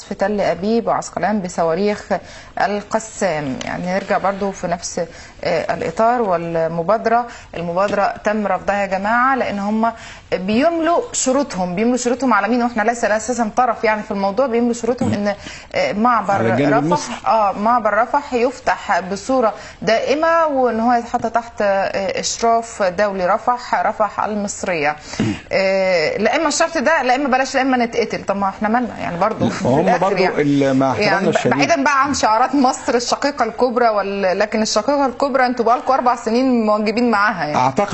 في تل أبيب وعسقلان بصواريخ القسام يعني نرجع برضو في نفس آه، الإطار والمبادرة المبادرة تم رفضها يا جماعة لأن هم بيملوا شروطهم بيملوا شروطهم على مين واحنا ليس أساسا طرف يعني في الموضوع بيملوا شروطهم إن آه، معبر على الجانب رفح المصري. اه معبر رفح يفتح بصوره دائمه وان هو يتحط تحت آه، اشراف دولي رفح رفح المصريه آه، لا اما الشرط ده لا اما بلاش لا اما نتقتل طب ما احنا مالنا يعني برضه في وهم الآخر برضو ال- مع احترامنا يعني الشديد. بعيدا بقى عن شعارات مصر الشقيقه الكبرى وال... لكن الشقيقه الكبرى انتوا بقالكم اربع سنين موجبين معاها يعني اعتقد